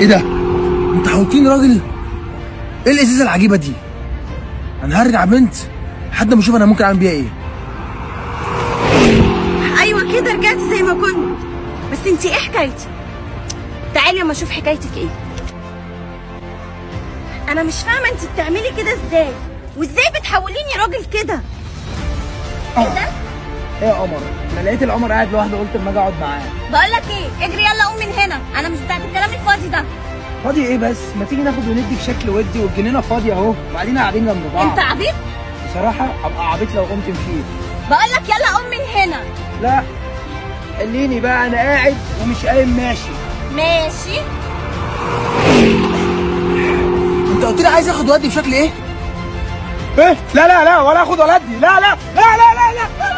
ايه ده انت حوطين راجل ايه الازازه العجيبه دي انا هرجع بنت لحد ما اشوف انا ممكن اعمل بيها ايه ايوه كده رجعت زي ما كنت بس انت ايه حكايتك تعالي اما اشوف حكايتك ايه انا مش فاهمه انت بتعملي كده ازاي وازاي بتحوليني راجل كده ايه ده ايه يا قمر انا لقيت القمر قاعد لوحده قلت اما اجي اقعد معاه بقول لك ايه اجري يلا قوم من هنا انا مش بتاعت الكلام الفاضي ده فاضي ايه بس ما تيجي ناخد وندي بشكل ودي والجنينه فاضيه اهو وبعدين قاعدين جنب بعض انت عبيط بصراحه ابقى عبيط لو قمت مشيت بقول لك يلا قوم من هنا لا خليني بقى انا قاعد ومش قايم ماشي ماشي انت قلت لي عايز اخد ودي بشكل ايه ايه لا لا لا ولا اخد ولا ادي لا لا لا لا لا, لا.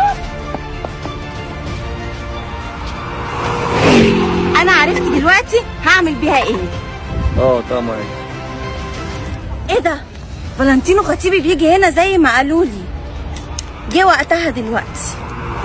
انا عرفت دلوقتي هعمل بيها ايه اه طبعا ايه ده فالنتينو خطيبي بيجي هنا زي ما قالوا لي جه وقتها دلوقتي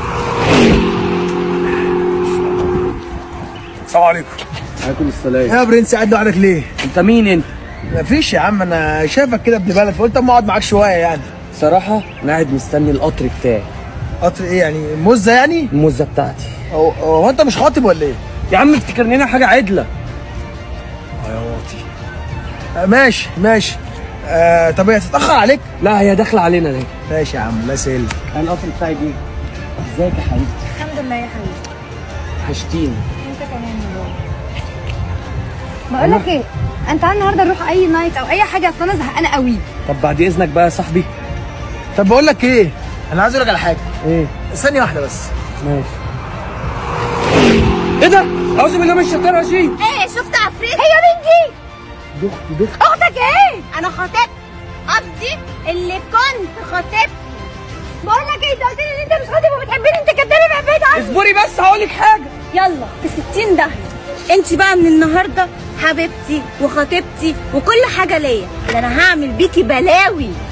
السلام عليكم عليكم السلام يا برنس قاعد لوحدك ليه انت مين انت مفيش يا عم انا شايفك كده ابن بلد فقلت اما اقعد معاك شويه يعني صراحة انا قاعد مستني القطر بتاعي قطر ايه يعني مزه يعني الموزة بتاعتي هو هو انت مش خاطب ولا ايه يا عم افتكرني انا حاجة عدلة اه يا واطي آه ماشي ماشي آه طب هي تتاخر عليك لا هي داخلة علينا ليه ماشي يا عم لا سهل انا القطر بتاعي جه ازيك يا حبيبتي الحمد لله يا حبيبي وحشتيني انت كمان يا بقول لك ايه انت تعالى النهارده نروح اي نايت او اي حاجه اصل انا زهقانه قوي طب بعد اذنك بقى يا صاحبي طب بقول لك ايه انا عايز اقول لك على حاجه ايه ثانيه واحده بس ماشي ايه ده اعوذ بالله من الشيطان الرجيم ايه شفت عفريت هي مين دي دخت دخت اختك ايه انا خطيبت قصدي اللي كنت خطيبت بقول لك ايه انت قلت لي ان انت مش خاطب وبتحبني انت كدابه بقى بعيد عني اصبري بس هقول لك حاجة يلا في 60 داهيه انت بقى من النهارده حبيبتي وخطيبتي وكل حاجه ليا ده انا هعمل بيكي بلاوي